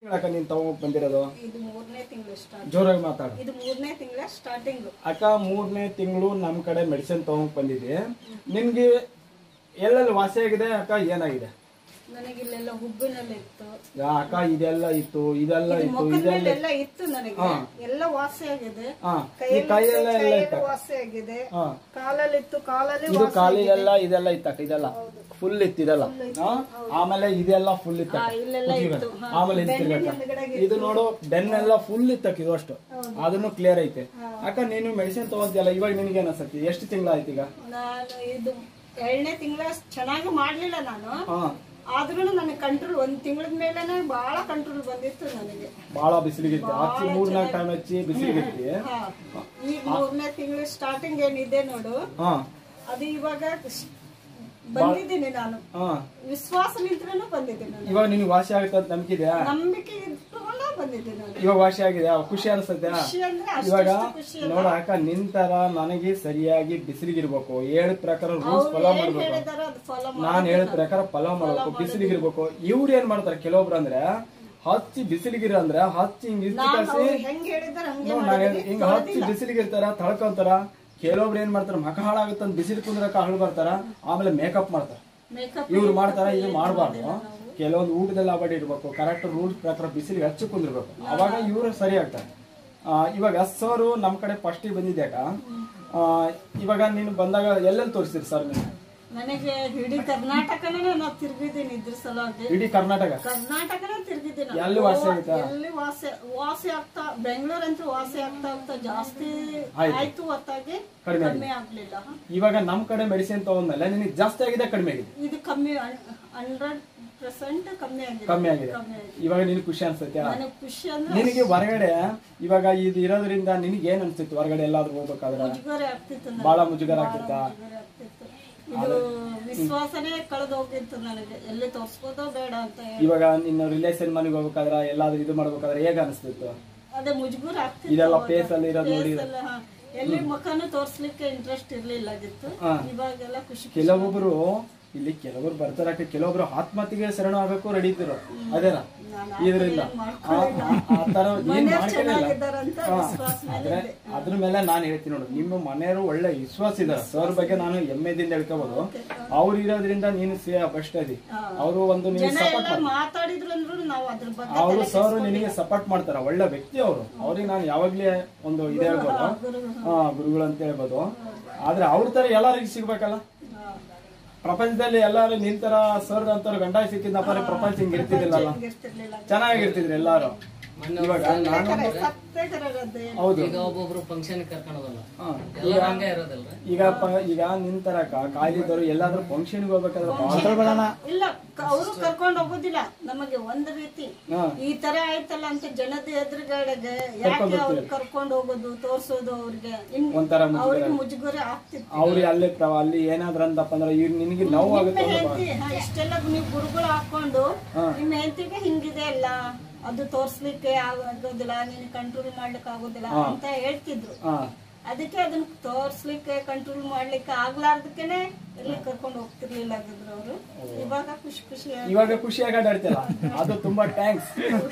ಅಕ್ಕ ನೀನ್ ತಗೊಂಡ್ ಬಂದಿರೋದು ಇದು ಮೂರನೇ ತಿಂಗಳು ಸ್ಟಾರ್ಟ್ ಜೋರಾಗಿ ಮಾತಾಡು ಇದು ಮೂರನೇ ತಿಂಗಳ ಸ್ಟಾರ್ಟಿಂಗ್ ಅಕ್ಕ ಮೂರನೇ ತಿಂಗಳು ನಮ್ ಕಡೆ ಮೆಡಿಸಿನ್ ತಗೊಂಡ್ ಬಂದಿದೆ ನಿನ್ಗೆ ಎಲ್ಲೆಲ್ಲಿ ವಾಸಿ ಆಗಿದೆ ಅಕ್ಕ ಏನಾಗಿದೆ ನನಗೆ ಇಲ್ಲೆಲ್ಲ ಹುಬ್ಬಿನಲ್ಲಿ ಇತ್ತು ಯಾ ಅಕ್ಕ ಇದೆಲ್ಲ ಇತ್ತು ಇದೆಲ್ಲ ಇದು ಇತ್ತು ಮುಖದ ಇದೆಲ್ಲ ಮೇಲೆ ಎಲ್ಲ ಇತ್ತು ನನಗೆ ಎಲ್ಲ ವಾಸಿ ಆಗಿದೆ ಹಾ ಈ ಕೈಯಲ್ಲಿ ಕೈಯೆಲ್ಲ ಎಲ್ಲ ಕೈಯಲ್ಲಿ ಇತ್ತ ವಾಸಿ ಆಗಿದೆ ಹಾ ಕಾಲಲ್ಲಿ ಇತ್ತು ಕಾಲಲ್ಲಿ ಇದು ಕಾಲಿಗೆಲ್ಲ ಇದೆಲ್ಲ ಇತ್ತಕ್ಕ ಇದೆಲ್ಲ ಫುಲ್ ಇತ್ತು ಇದೆಲ್ಲ ಹಾ? ಆಮೇಲೆ ಇದೆಲ್ಲ ಫುಲ್ ಇತ್ತ ಹಾ, ಇಲ್ಲೆಲ್ಲ ಇತ್ತು ಹಾ. ಆಮೇಲೆ ಇದು ತಿರ್ಗಕ್ಕ. ಹಿಂದ್ಗಡೆಗೆ ಇದು ನೋಡು ಬೆನ್ ಎಲ್ಲ ಫುಲ್ ಇತ್ತಕ್ಕ ಇದು ಅಷ್ಟು ಅದನ್ನು ಕ್ಲಿಯರ್ ಐತೆ ಅಕ್ಕ ನೀನು ಮೆಡಿಸಿನ್ ತಗೊಂತಿಯಲ್ಲ ಇವಾಗ ನಿನಗೆ ಅನಿಸ್ತತಿ ಎಷ್ಟು ತಿಂಗಳಾಯ್ತು ಈಗ ನಾನು ಇದು ಎರಡನೇ ತಿಂಗಳ ಚೆನ್ನಾಗಿ ಮಾಡ್ಲಿಲ್ಲ ನಾನು ಹಾ ಆದ್ರೂ ನನಗೆ ಕಂಟ್ರೋಲ್ ಒಂದ್ ತಿಂಗಳ ಮೇಲೆನೆ ಬಹಳ ಕಂಟ್ರೋಲ್ ಬಂದಿತ್ತು ನನಗೆ ಬಹಳ ಬಿಸಿಲಿಗಿತ್ತು ಹಚ್ಚಿ ಮೂರ್ನಾಲ್ಕು ಟೈಮ್ ಹಚ್ಚಿ ಬಿಸಿಲಿಗಿತ್ತಿ ಹಾ. ಈಗ ಮೂರನೇ ತಿಂಗಳು ಸ್ಟಾರ್ಟಿಂಗ್ ಏನಿದೆ ನೋಡು ಹಾ ಅದು ಇವಾಗ ಸ್- ಬಂದಿದ್ದೀನಿ ನಾನು ಹಾ ವಿಶ್ವಾಸ ನಿಂತ್ರೂ ಬಂದಿದ್ದೀನಿ ನಾನು ಇವಾಗ ನಿನಗೆ ವಾಸಿ ಆಗುತ್ತೆ ಅಂತ ನಂಬಿಕಿದ್ಯಾ ನಂಬಿಕೆ ಇಟ್ಕೊಂಡೇ ಬಂದಿದ್ದೀನಿ ನಾನು ಇವಾಗ ವಾಸಿ ಆಗಿದೆ ಖುಷಿ ಅನ್ಸುತ್ತೆ ಖುಷಿ ಅಂದ್ರೆ ಇವಾಗ ಅಷ್ಟು ಖುಷಿ ನೋಡ ಅಕ್ಕ ನಿಂತರ ನನಗೆ ಸರಿಯಾಗಿ ಬಿಸಿಲಿಗಿರ್ಬೇಕು ಹೇಳಿದ ಪ್ರಕಾರ ರೂಲ್ಸ್ ಫಾಲೋ ಏನ್ ಮಾಡ್ಬೇಕು ಹೇಳಿದಾರ ಅದು ಫಾಲೋ ನಾನ್ ಹೇಳಿದ ಪ್ರಕಾರ ಫಾಲೋ ಮಾಡ್ಬೇಕು ಬಿಸಿಲಿಗಿರ್ಬೇಕು ಇವ್ರು ಏನ್ ಮಾಡ್ತಾರೆ ಕೆಲವೊಬ್ರು ಅಂದ್ರೆ ಹಚ್ಚಿ ಬಿಸಿಲಿಗಿರ ಅಂದ್ರೆ ಹಚ್ಚಿ ಹಿಂಗ್ ಇಷ್ಟು ನಾನು ಕಳ್ಸಿ ಅವ್ರು ಹೆಂಗ್ ಹೇಳಿದಾರ ಹಂಗೆ ನೋಡ್ ನಾನ್ ಹೇಳ್- ಹಿಂಗ ಹಚ್ಚಿ ಬಿಸಿಲಿಗಿರ್ತಾರ ತಳ್ಕೊಂತಾರ ಕೆಲವೊಬ್ರು ಏನ್ ಮಾಡ್ತಾರ ಮಕ ಹಾಳಾಗುತ್ತಂತ ಬಿಸಿಲು ಕುಂದ್ರಕ ಹಳು ಬರ್ತಾರ ಆಮೇಲೆ ಮೇಕಪ್ ಮಾಡ್ತಾರ ಮೇಕಪ್ ಇವ್ರು ಮಾಡ್ತಾರ ಇದು ಮಾಡಬಾರ್ದು ಕೆಲವೊಂದು ಊಟದಲ್ಲಿ ಅವಾಯ್ಡ್ ಇಡ್ಬೇಕು ಕರೆಕ್ಟ್ ರೂಲ್ಸ್ ಪ್ರಕಾರ ಬಿಸಿಲಿಗೆ ಹಚ್ಚಿ ಕುಂದಿರ್ಬೇಕು ಅವಾಗ ಇವರು ಸರಿ ಆಗ್ತಾರೆ ಆ, ಇವಾಗ ಸರ್ ನಮ್ ಕಡೆ ಫಸ್ಟ್ ಬಂದಿದ್ಯಾಕ ಆ, ಇವಾಗ ನೀನು ಬಂದಾಗ ಎಲ್ಲೆಲ್ಲಿ ತೋರಿಸ್ತೀರಿ ಸರ್ ನೀವು ನನಗೆ ಇಡೀ ಕರ್ನಾಟಕನೇ ನಾನು ತಿರ್ಗಿದ್ದೀನಿ ಇದ್ರ ಸಲುವಾಗಿ ಇಡೀ ಕರ್ನಾಟಕ ಕರ್ನಾಟಕನೇ ತಿರ್ಗಿದ್ದೀನಿ ನಾನು. ಎಲ್ಲಿ ವಾಸಿ ಆಯ್ತಾ? ಎಲ್ಲಿ ವಾಸಿ ವಾಸಿ ಆಗ್ತಾ ಬೆಂಗಳೂರಂತೂ ವಾಸಿ ಆಗ್ತಾ ಆಗ್ತಾ ಜಾಸ್ತಿ ಆಯ್ತು. ಆಯ್ತು ಹೊತ್ತಾಗಿ ಕಡಿಮೆ ಕಮ್ಮಿ ಆಗ್ಲಿಲ್ಲ ಇವಾಗ ನಮ್ ಕಡೆ ಮೆಡಿಸಿನ್ ತಗೊಂಡ್ಮೇಲೆ ನಿನಗೆ ಜಾಸ್ತಿ ಆಗಿದೆ ಕಡಿಮೆ ಆಗಿದೆ ಇದು ಕಮ್ಮಿ ಹಂಡ್ರೆಡ್ ಪರ್ಸೆಂಟ್ ಕಮ್ಮಿ ಆಗಿದೆ ಕಮ್ಮಿ ಆಗಿದೆ ಕಮ್ಮಿ ಆಗಿದೆ ಇವಾಗ ನಿನಗೆ ಖುಷಿ ಅನ್ಸುತ್ತೆ ನನಗೆ ಖುಷಿ ಅಂದ್ರೆ ನಿನಗೆ ಹೊರಗಡೆ ಇವಾಗ ಇದು ಇರೋದ್ರಿಂದ ನಿನಗೆ ಏನ್ ಅನ್ಸ್ತಿತ್ತು ಹೊರಗಡೆ ಎಲ್ಲಾದ್ರೂ ಹೋಗ್ಬೇಕಾದ್ರೆ ಮುಜುಗರ ಆಗ್ತಿತ್ತು ನನಗೆ. ಬಹಳ ಮುಜುಗರ ಆಗ್ತಿತ್ತಾ ಮುಜುಗರ ಆಗ್ತಿತ್ತು ಇದು ವಿಶ್ವಾಸನೇ ಕಳೆದು ಹೋಗಿತ್ತು ನನಗೆ ಎಲ್ಲಿ ತೋರ್ಸ್ಬೋದೋ ಬೇಡ ಅಂತ ಹೇಳಿ ಇವಾಗ ನಿನ್ನ ರಿಲೇಷನ್ ಮನೆಗೆ ಹೋಗ್ಬೇಕಾದ್ರೆ ಎಲ್ಲಾದ್ರೂ ಇದು ಮಾಡ್ಬೇಕಾದ್ರೆ ಹೇಗ ಅನಿಸ್ತಿತ್ತು ಅದೇ ಮುಜುಗರ ಆಗ್ತಿತ್ತು ಇದೆಲ್ಲ ಅವಾಗ. ಫೇಸ್ ಅಲ್ಲಿ ಇರೋದು ನೋಡಿ Face ಎಲ್ಲ, ಹಾ. ಎಲ್ಲಿ ಮುಖನೂ ತೋರ್ಸ್ಲಿಕ್ಕೆ ಇಂಟ್ರೆಸ್ಟ್ ಇರ್ಲಿಲ್ಲ ಆಗಿತ್ತು ಹಾ. ಇವಾಗೆಲ್ಲ ಖುಷಿ ಕೆಲವೊಬ್ರು ಇಲ್ಲಿ ಕೆಲವರು ಬರ್ತಾರಕ್ಕೆ ಕೆಲವೊಬ್ರು ಆತ್ಮಹತ್ಯೆಗೆ ಶರಣ ಆಗಕ್ಕೂ ರೆಡಿ ಇದ್ರು ಅದೇನಾ ಇದರಿಂದ ಆ ಆ ತರ ಏನ್ ಮಾಡ್ಕೊಂಡಿಲ್ಲ ಚೆನ್ನಾಗಿದ್ದಾರಂತ ವಿಶ್ವಾಸ ಮೇಲೆ ಆದ್ರೆ ಇದೆ. ಅದ್ರ ಮೇಲೆ ನಾನು ಹೇಳ್ತೀನಿ ನೋಡು ನಿಮ್ಮ ಮನೆಯವರು ಒಳ್ಳೆ ವಿಶ್ವಾಸ ಇದಾರೆ ಸರ್ ಬಗ್ಗೆ ನಾನು ಹೆಮ್ಮೆದಿಂದ ಹೇಳ್ಕೋಬಹುದು ಅವ್ರು ಇರೋದ್ರಿಂದ ನೀನು ಬೆಸ್ಟ್ ಅದಿ ಅವರು ಒಂದು ನೀವು ಜನ ಸಪೋರ್ಟ್ ಎಲ್ಲ ಮಾತಾಡಿದ್ರು ಅಂದ್ರು ನಾವು ಅದ್ರ ಬಗ್ಗೆ ಅವರು ಸರ್ ನಿನಗೆ ಸಪೋರ್ಟ್ ಮಾಡ್ತಾರ ಒಳ್ಳೆ ವ್ಯಕ್ತಿ ಅವರು ಅವ್ರಿಗೆ ನಾನು ಯಾವಾಗ್ಲೇ ಒಂದು ಇದು ಹೇಳ್ಬೋದು ಗುರು ಹಾ ಗುರುಗಳು ಅಂತ ಹೇಳ್ಬೋದು ಆದ್ರೆ ಅವ್ರ ತರ ಎಲ್ಲರಿಗೂ ಸಿಗ್ಬೇಕಲ್ಲ ಹಾ. ಪ್ರಪಂಚದಲ್ಲಿ ಎಲ್ಲಾರು ನಿಂತರ ಸರ್ ಅಂತವ್ರು ಗಂಡ ಸಿಕ್ಕಿದ್ದಪ್ಪ ಪ್ರಪಂಚ ಹಿಂಗ್ ಇರ್ತಿದಿಲ್ಲಲ್ಲ ಇರ್ತಿರ್ಲಿಲ್ಲ ಚೆನ್ನಾಗಿರ್ತಿದ್ರು ಎಲ್ಲಾರು ಇವಾಗ ನಾನು ಕರೆ, ಸತ್ತೇ ಕರೆ ಅದು ಏನು. ಹೌದು ಈಗ ಒಬ್ಬೊಬ್ರು ಫಂಕ್ಷನ್ ಕರ್ಕೊಂಡು ಹೋಗಲ್ಲ ಹಾ. ಎಲ್ಲ ಹಂಗೆ ಇರೋದಲ್ರಿ ಈಗ ಪ- ಈಗ ನಿಂತರಕ ಕಾಯ್ದಿದ್ದವರು ಎಲ್ಲಾದ್ರೂ ಫಂಕ್ಷನ್ಗೆ ಹೋಗ್ಬೇಕಾದ್ರೆ ಮಾತಾಡ್ಬೇಡಣ ಇಲ್ಲ ಅವರು ಕರ್ಕೊಂಡು ಹೋಗೋದಿಲ್ಲ ನಮಗೆ ಒಂದ್ ರೀತಿ ಹಾ ಈ ತರ ಆಯ್ತಲ್ಲ ಅಂತ ಜನದ ಎದುರುಗಡೆಗೆ ಯಾಕೆ ಅವ್ರು ಕರ್ಕೊಂಡು ಹೋಗೋದು ತೋರ್ಸೋದು ಅವ್ರಿಗೆ ಇನ್ ಒಂಥರ ಮುಜುಗರ. ಅವ್ರಿಗೆ ಮುಜುಗರ ಆಗ್ತಿತ್ತು ಅವ್ರು ಅಲ್ಲಿ ಪ್ರ- ಅಲ್ಲಿ ಏನಾದ್ರು ಅಂತಪ್ಪ ಅಂದ್ರೆ ಈಗ ನಿನಗೆ ನೋವು ಆಗುತ್ತೆ ನಿಮ್ಮ ಅನ್ನೋ ಹೆಂಡತಿ ಹಾ, ಇಷ್ಟೆಲ್ಲ ನೀವು ಗುರುಗಳು ಹಾಕೊಂಡು ಹಾ. ನಿಮ್ಮ ಹೆಂಡತಿಗೆ ಹಿಂಗಿದೆ ಅಲ್ಲ ಅದು ತೋರ್ಸ್ಲಿಕ್ಕೆ ಆಗೋದಿಲ್ಲ ನೀನು ಕಂಟ್ರೋಲ್ ಮಾಡ್ಲಿಕ್ಕೆ ಆಗೋದಿಲ್ಲ ಅಂತ ಹೇಳ್ತಿದ್ರು ಹಾ ಅದಕ್ಕೆ ಅದನ್ನ ತೋರ್ಸ್ಲಿಕ್ಕೆ ಕಂಟ್ರೋಲ್ ಮಾಡ್ಲಿಕ್ಕೆ ಆಗ್ಲಾರ್ದಕ್ಕೇನೆ ಎಲ್ಲಿ ಕರ್ಕೊಂಡು ಹೋಗ್ತಿರ್ಲಿಲ್ಲ ಆಗಿದ್ರು ಅವರು ಇವಾಗ ಖುಷಿ ಖುಷಿ ಇವಾಗ ಖುಷಿಯಾಗಿ ಆಡಾಡ್ತಿಲ್ಲ ಅದು ತುಂಬಾ ಥ್ಯಾಂಕ್ಸ್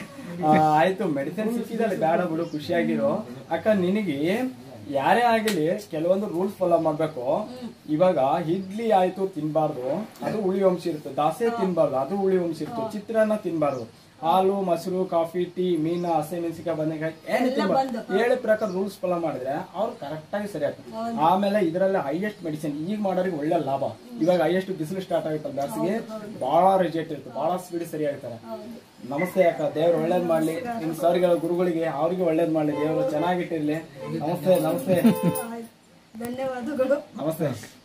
ಆಯ್ತು ಮೆಡಿಸಿನ್ ಸಿಕ್ಕಿದಲ್ಲಿ ಬೇಡ ಬಿಡು ಖುಷಿಯಾಗಿರೋ ಅಕ್ಕ ನಿನಗೆ ಯಾರೇ ಆಗಲಿ ಕೆಲವೊಂದು ರೂಲ್ಸ್ ಫಾಲೋ ಮಾಡ್ಬೇಕು ಇವಾಗ ಇಡ್ಲಿ ಆಯ್ತು ತಿನ್ಬಾರ್ದು ಅದು ಹುಳಿ ವಂಶ ಇರುತ್ತೆ ದಾಸೆ ತಿನ್ಬಾರ್ದು ಅದು ಹುಳಿ ವಂಶ ಇರುತ್ತೆ ಚಿತ್ರಾನ್ನ ತಿನ್ಬಾರ್ದು ಹಾಲು ಮೊಸರು ಕಾಫಿ ಟೀ ಮೀನು ಹಸಿಮೆಣಸಿಕಾಯಿ ಬದನೆಕಾಯಿ ಏನು ತಿನ್ಬಾರ್ದು ಹೇಳಿ ಪ್ರಕಾರ ರೂಲ್ಸ್ ಫಾಲೋ ಮಾಡಿದ್ರೆ ಅವ್ರು ಕರೆಕ್ಟ್ ಆಗಿ ಸರಿ ಆಗ್ತದೆ ಆಮೇಲೆ ಇದರಲ್ಲಿ ಹೈಯೆಸ್ಟ್ ಮೆಡಿಸಿನ್ ಈಗ ಮಾಡೋರಿಗೆ ಒಳ್ಳೆ ಲಾಭ ಇವಾಗ ಹೈಯೆಸ್ಟ್ ಬಿಸಿಲು ಸ್ಟಾರ್ಟ್ ಆಗುತ್ತಲ್ಲ ಬ್ಯಾಸಿಗೆ ಬಹಳ ರಿಜೆಕ್ಟ್ ಇರುತ್ತೆ ಬಹಳ ಸ್ಪೀಡ್ ಸರಿ ಆಗ್ತಾರೆ ನಮಸ್ತೆ ಅಕ್ಕ ದೇವ್ರು ಒಳ್ಳೇದ್ ಮಾಡ್ಲಿ ನಿಮ್ ಸರ್ಗಳ ಗುರುಗಳಿಗೆ ಅವ್ರಿಗೆ ಒಳ್ಳೇದ್ ಮಾಡ್ಲಿ ದೇವ್ರು ಚೆನ್ನಾಗಿಟ್ಟಿರ್ಲಿ ನಮಸ್ತೆ ನಮಸ್ತೆ ಧನ್ಯವಾದಗಳು ನಮಸ್ತೆ